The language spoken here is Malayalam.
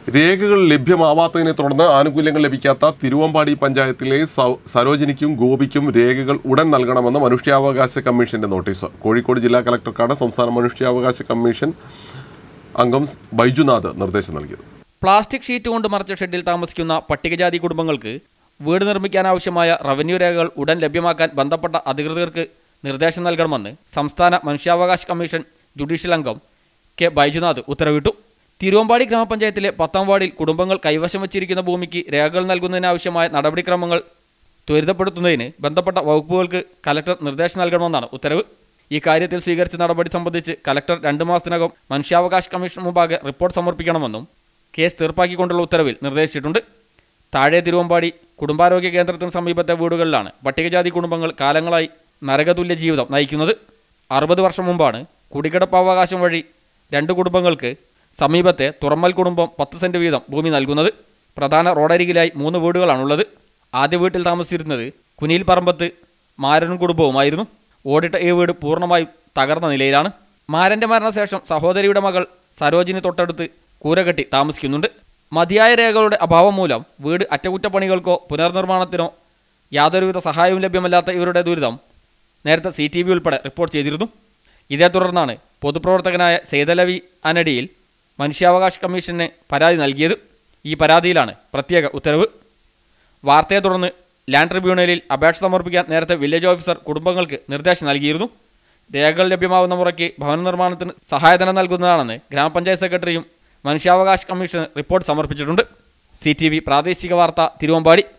രേഖകൾ ലഭ്യമാവാത്തതിനെ തുടർന്ന് ആനുകൂല്യങ്ങൾ ലഭിക്കാത്ത തിരുവമ്പാടി പഞ്ചായത്തിലെ സൗ- സരോജിനിക്കും ഗോപിക്കും രേഖകൾ ഉടൻ നൽകണമെന്ന് മനുഷ്യാവകാശ കമ്മീഷന്റെ നോട്ടീസ് കോഴിക്കോട് ജില്ലാ കലക്ടർക്കാണ് സംസ്ഥാന മനുഷ്യാവകാശ കമ്മീഷൻ അംഗം ബൈജുനാഥ് നിർദ്ദേശം നൽകിയത് പ്ലാസ്റ്റിക് ഷീറ്റ് കൊണ്ട് മറച്ച ഷെഡിൽ താമസിക്കുന്ന പട്ടികജാതി കുടുംബങ്ങൾക്ക് വീട് നിർമ്മിക്കാനാവശ്യമായ റവന്യൂ രേഖകൾ ഉടൻ ലഭ്യമാക്കാൻ ബന്ധപ്പെട്ട അധികൃതർക്ക് നിർദ്ദേശം നൽകണമെന്ന് സംസ്ഥാന മനുഷ്യാവകാശ കമ്മീഷൻ ജുഡീഷ്യൽ അംഗം കെ ബൈജുനാഥ് ഉത്തരവിട്ടു തിരുവമ്പാടി ഗ്രാമപഞ്ചായത്തിലെ പത്താം വാർഡിൽ കുടുംബങ്ങൾ കൈവശം വച്ചിരിക്കുന്ന ഭൂമിക്ക് രേഖകൾ നൽകുന്നതിനാവശ്യമായ നടപടിക്രമങ്ങൾ ത്വരിതപ്പെടുത്തുന്നതിന് ബന്ധപ്പെട്ട വകുപ്പുകൾക്ക് കലക്ടർ നിർദ്ദേശം നൽകണമെന്നാണ് ഉത്തരവ് ഈ കാര്യത്തിൽ സ്വീകരിച്ച നടപടി സംബന്ധിച്ച് കലക്ടർ രണ്ട് മാസത്തിനകം മനുഷ്യാവകാശ കമ്മീഷൻ മുമ്പാകെ റിപ്പോർട്ട് സമർപ്പിക്കണമെന്നും കേസ് തീർപ്പാക്കിക്കൊണ്ടുള്ള ഉത്തരവിൽ നിർദ്ദേശിച്ചിട്ടുണ്ട് താഴെ തിരുവമ്പാടി കുടുംബാരോഗ്യ കേന്ദ്രത്തിന് സമീപത്തെ വീടുകളിലാണ് പട്ടികജാതി കുടുംബങ്ങൾ കാലങ്ങളായി നരകതുല്യ ജീവിതം നയിക്കുന്നത് അറുപത് വർഷം മുമ്പാണ് കുടികിടപ്പവകാശം വഴി രണ്ട് കുടുംബങ്ങൾക്ക് സമീപത്തെ തുറമ്മൽ കുടുംബം പത്ത് സെന്റ് വീതം ഭൂമി നൽകുന്നത് പ്രധാന റോഡരികിലായി മൂന്ന് വീടുകളാണുള്ളത് ആദ്യ വീട്ടിൽ താമസിച്ചിരുന്നത് കുനിയിൽ പറമ്പത്ത് മാരനും കുടുംബവുമായിരുന്നു ഓടിട്ട ഈ വീട് പൂർണ്ണമായും തകർന്ന നിലയിലാണ് മാരന്റെ മരണശേഷം സഹോദരിയുടെ മകൾ സരോജിനി തൊട്ടടുത്ത് കൂരകെട്ടി താമസിക്കുന്നുണ്ട് മതിയായ രേഖകളുടെ അഭാവം മൂലം വീട് അറ്റകുറ്റപ്പണികൾക്കോ പുനർനിർമ്മാണത്തിനോ യാതൊരുവിധ സഹായവും ലഭ്യമല്ലാത്ത ഇവരുടെ ദുരിതം നേരത്തെ സി ടി വി ഉൾപ്പെടെ റിപ്പോർട്ട് ചെയ്തിരുന്നു ഇതേ തുടർന്നാണ് പൊതുപ്രവർത്തകനായ സെയ്തലവി അനടിയിൽ മനുഷ്യാവകാശ കമ്മീഷന് പരാതി നൽകിയത് ഈ പരാതിയിലാണ് പ്രത്യേക ഉത്തരവ് വാർത്തയെ തുടർന്ന് ലാൻഡ് ട്രിബ്യൂണലിൽ അപേക്ഷ സമർപ്പിക്കാൻ നേരത്തെ വില്ലേജ് ഓഫീസർ കുടുംബങ്ങൾക്ക് നിർദ്ദേശം നൽകിയിരുന്നു രേഖകൾ ലഭ്യമാകുന്ന മുറയ്ക്ക് ഭവന നിർമ്മാണത്തിന് സഹായധനം നൽകുന്നതാണെന്ന് ഗ്രാമപഞ്ചായത്ത് സെക്രട്ടറിയും മനുഷ്യാവകാശ കമ്മീഷന് റിപ്പോർട്ട് സമർപ്പിച്ചിട്ടുണ്ട് സി പ്രാദേശിക വാർത്ത തിരുവമ്പാടി